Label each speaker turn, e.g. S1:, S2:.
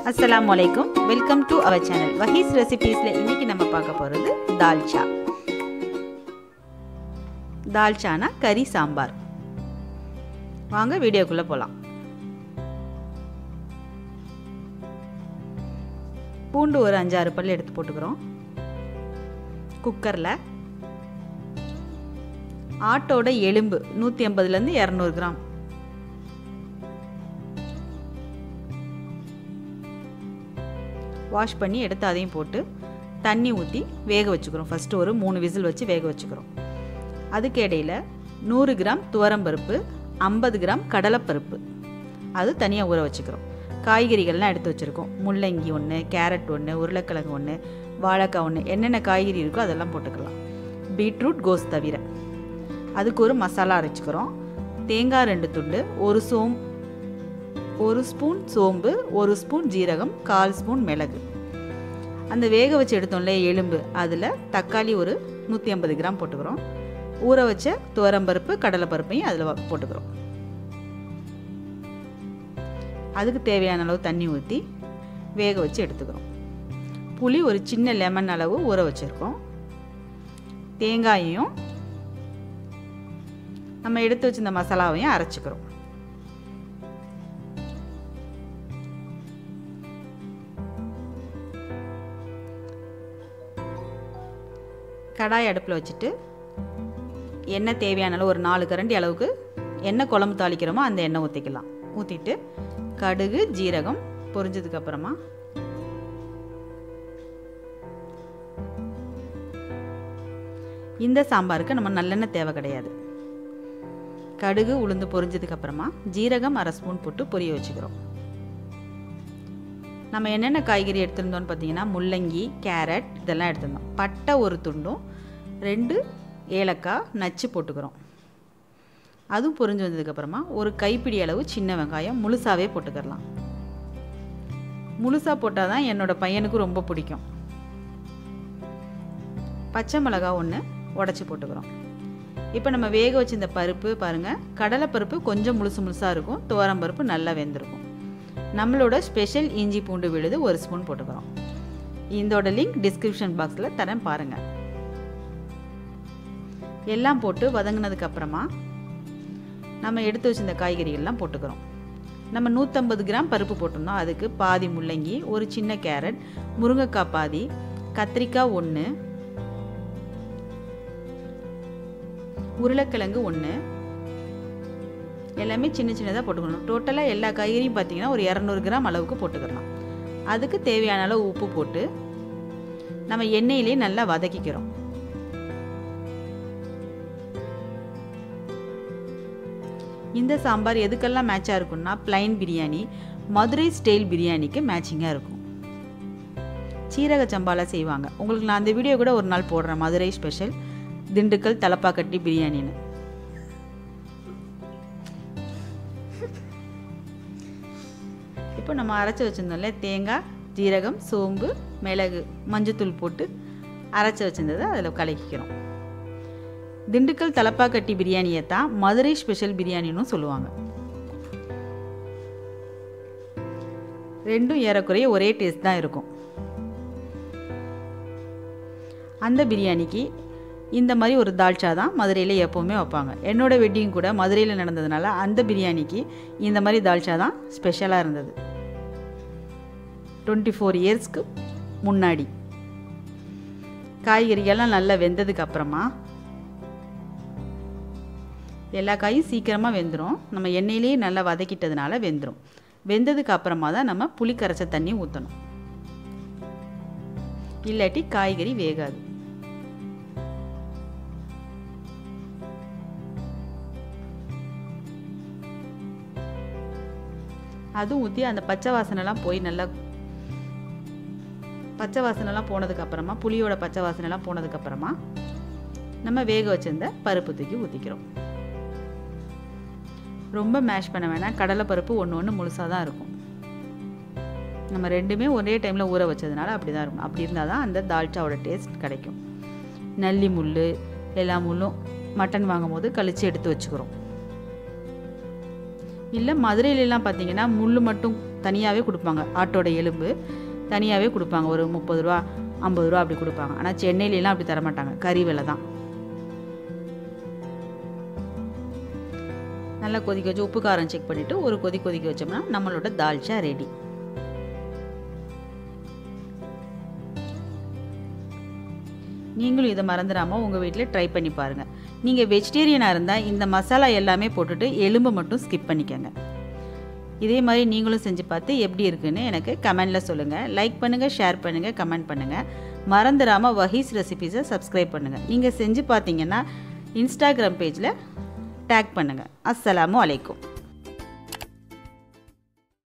S1: அஸ்ஸலாமு அலைக்கும் welcome to our channel Vahees ரெசிபீஸில் இன்னைக்கு நம்ம பார்க்க போகிறது தால்ச்சா தால்ச்சானா கறி சாம்பார் வாங்க வீடியோக்குள்ளே போகலாம் பூண்டு ஒரு அஞ்சாறு பல் எடுத்து போட்டுக்கிறோம் குக்கரில் ஆட்டோட எலும்பு நூற்றி ஐம்பதுலேருந்து இரநூறு கிராம் வாஷ் பண்ணி எடுத்து அதையும் போட்டு தண்ணி ஊற்றி வேக வச்சுக்கிறோம் ஃபஸ்ட்டு ஒரு மூணு விசில் வச்சு வேக வச்சுக்கிறோம் அதுக்கு இடையில் நூறு கிராம் துவரம்பருப்பு ஐம்பது கிராம் கடலைப்பருப்பு அது தனியாக ஊற வச்சுக்கிறோம் காய்கறிகள்லாம் எடுத்து வச்சுருக்கோம் முள்ளங்கி ஒன்று கேரட் ஒன்று உருளைக்கிழங்கு ஒன்று வாழைக்காய் ஒன்று என்னென்ன காய்கறி இருக்கோ அதெல்லாம் போட்டுக்கலாம் பீட்ரூட் கோஸ் தவிர அதுக்கு ஒரு மசாலா அரைச்சிக்கிறோம் தேங்காய் ரெண்டு துண்டு ஒரு சோம் ஒரு ஸ்பூன் சோம்பு ஒரு ஸ்பூன் ஜீரகம் கால் ஸ்பூன் மிளகு அந்த வேக வச்சு எடுத்தோம்ல எலும்பு அதில் தக்காளி ஒரு நூற்றி ஐம்பது கிராம் போட்டுக்கிறோம் ஊற வச்ச துவரம்பருப்பு கடலைப்பருப்பையும் அதில் போட்டுக்கிறோம் அதுக்கு தேவையான அளவு தண்ணி ஊற்றி வேக வச்சு எடுத்துக்கிறோம் புளி ஒரு சின்ன லெமன் அளவு ஊற வச்சுருக்கோம் தேங்காயையும் நம்ம எடுத்து வச்சிருந்த மசாலாவையும் அரைச்சிக்கிறோம் கடாய் அடுப்பில் வச்சுட்டு எண்ணெய் தேவையான அளவு ஒரு நாலு கரண்டி அளவுக்கு எண்ணெய் குழம்பு தாளிக்கிறோமோ அந்த எண்ணெய் ஊற்றிக்கலாம் ஊற்றிட்டு கடுகு ஜீரகம் பொரிஞ்சதுக்கப்புறமா இந்த சாம்பாருக்கு நம்ம நல்லெண்ணெய் தேவை கிடையாது கடுகு உளுந்து பொரிஞ்சதுக்கப்புறமா ஜீரகம் அரை ஸ்பூன் போட்டு பொரிய வச்சுக்கிறோம் நம்ம என்னென்ன காய்கறி எடுத்திருந்தோம்னு பார்த்தீங்கன்னா முள்ளங்கி கேரட் இதெல்லாம் எடுத்திருந்தோம் பட்டை ஒரு துண்டும் ரெண்டு ஏலக்காய் நச்சு போட்டுக்கிறோம் அதுவும் பொரிஞ்சு வந்ததுக்கப்புறமா ஒரு கைப்பிடி அளவு சின்ன வெங்காயம் முழுசாகவே போட்டுக்கிறலாம் முழுசாக போட்டால் தான் என்னோடய பையனுக்கு ரொம்ப பிடிக்கும் பச்சை மிளகா ஒன்று உடச்சி போட்டுக்கிறோம் இப்போ நம்ம வேக வச்சு இந்த பருப்பு பாருங்கள் கடலைப்பருப்பு கொஞ்சம் முழுசு முழுசாக இருக்கும் துவரம்பருப்பு நல்லா வெந்திருக்கும் நம்மளோட ஸ்பெஷல் இஞ்சி பூண்டு விழுது ஒரு ஸ்பூன் போட்டுக்கிறோம் இதோட லிங்க் டிஸ்கிரிப்ஷன் பாக்ஸில் தரேன் பாருங்கள் எல்லாம் போட்டு வதங்கினதுக்கு அப்புறமா நம்ம எடுத்து வச்சிருந்த காய்கறிகள்லாம் போட்டுக்கிறோம் நம்ம நூற்றம்பது கிராம் பருப்பு போட்டிருந்தோம் அதுக்கு பாதி முள்ளங்கி ஒரு சின்ன கேரட் முருங்கைக்காய் பாதி கத்திரிக்காய் ஒன்று உருளைக்கிழங்கு ஒன்று எல்லாமே சின்ன சின்னதாக போட்டுக்கணும் டோட்டலாக எல்லா காய்கறியும் பார்த்தீங்கன்னா ஒரு இரநூறு கிராம் அளவுக்கு போட்டுக்கலாம் அதுக்கு தேவையான அளவு உப்பு போட்டு நம்ம எண்ணெயிலே நல்லா வதக்கிக்கிறோம் இந்த சாம்பார் எதுக்கெல்லாம் மேட்சாக இருக்கும்னா பிளைன் பிரியாணி மதுரை ஸ்டைல் பிரியாணிக்கு மேட்சிங்காக இருக்கும் சீரக சம்பால செய்வாங்க உங்களுக்கு நான் அந்த வீடியோ கூட ஒரு நாள் போடுறேன் மதுரை ஸ்பெஷல் திண்டுக்கல் தலப்பாக்கட்டி பிரியாணின்னு இப்போ நம்ம அரைச்சி வச்சுருந்தோம்ல தேங்காய் ஜீரகம் சோம்பு மிளகு மஞ்சத்தூள் போட்டு அரைச்சி வச்சுருந்ததை அதில் கலக்கிக்கிறோம் திண்டுக்கல் தலப்பாக்கட்டி பிரியாணியை தான் மதுரை ஸ்பெஷல் பிரியாணின்னு சொல்லுவாங்க ரெண்டும் ஏறக்குறைய ஒரே டேஸ்ட் தான் இருக்கும் அந்த பிரியாணிக்கு இந்த மாதிரி ஒரு தால்ச்சா தான் மதுரையில் எப்போவுமே வைப்பாங்க என்னோடய வெட்டிங் கூட மதுரையில் நடந்ததுனால அந்த பிரியாணிக்கு இந்த மாதிரி தால்ச்சா தான் ஸ்பெஷலாக இருந்தது டுவெண்ட்டி ஃபோர் இயர்ஸ்க்கு முன்னாடி காய்கறிகள்லாம் நல்லா வெந்ததுக்கு அப்புறமா எல்லா காயும் சீக்கிரமாக வெந்துடும் நம்ம எண்ணெயிலேயே நல்லா வதக்கிட்டதுனால வெந்துடும் வெந்ததுக்கு அப்புறமா தான் நம்ம புளி கரைச்ச தண்ணி ஊற்றணும் இல்லாட்டி காய்கறி வேகாது அதுவும் ஊற்றி அந்த பச்சை வாசனைலாம் போய் நல்லா பச்சை வாசனைலாம் போனதுக்கப்புறமா புளியோட பச்சை வாசனைலாம் போனதுக்கப்புறமா நம்ம வேக வச்சிருந்த பருப்பு தூக்கி ஊற்றிக்கிறோம் ரொம்ப மேஷ் பண்ண வேணாம் கடலைப்பருப்பு ஒன்று ஒன்று முழுசாக தான் இருக்கும் நம்ம ரெண்டுமே ஒரே டைமில் ஊற வச்சதுனால அப்படி தான் இருக்கும் அப்படி இருந்தால் தான் அந்த தால்ச்சாவோட டேஸ்ட் கிடைக்கும் நல்லி முள் எல்லா முள்ளும் மட்டன் வாங்கும் போது கழித்து எடுத்து வச்சுக்கிறோம் இல்லை மதுரையிலலாம் பார்த்தீங்கன்னா முள் மட்டும் தனியாகவே கொடுப்பாங்க ஆட்டோட எலும்பு தனியாகவே கொடுப்பாங்க ஒரு முப்பது ரூபா ஐம்பது ரூபா அப்படி கொடுப்பாங்க ஆனால் சென்னையிலலாம் அப்படி தரமாட்டாங்க கறி விலை தான் நல்லா கொதிக்க வச்சு உப்பு காரம் செக் பண்ணிவிட்டு ஒரு கொதி கொதிக்க வச்சோம்னா நம்மளோட தால்ச்சா ரெடி நீங்களும் இதை மறந்துடாமல் உங்கள் வீட்டில் ட்ரை பண்ணி பாருங்கள் நீங்கள் வெஜிடேரியனாக இருந்தால் இந்த மசாலா எல்லாமே போட்டுட்டு எலும்பை மட்டும் ஸ்கிப் பண்ணிக்கோங்க இதே மாதிரி நீங்களும் செஞ்சு பார்த்து எப்படி இருக்குன்னு எனக்கு கமெண்டில் சொல்லுங்கள் லைக் பண்ணுங்கள் ஷேர் பண்ணுங்கள் கமெண்ட் பண்ணுங்கள் மறந்துடாமல் வஹீஸ் ரெசிபீஸை சப்ஸ்கிரைப் பண்ணுங்கள் நீங்கள் செஞ்சு பார்த்தீங்கன்னா இன்ஸ்டாகிராம் பேஜில் டேக் பண்ணுங்கள் அஸ்ஸலாமு அலைக்கும்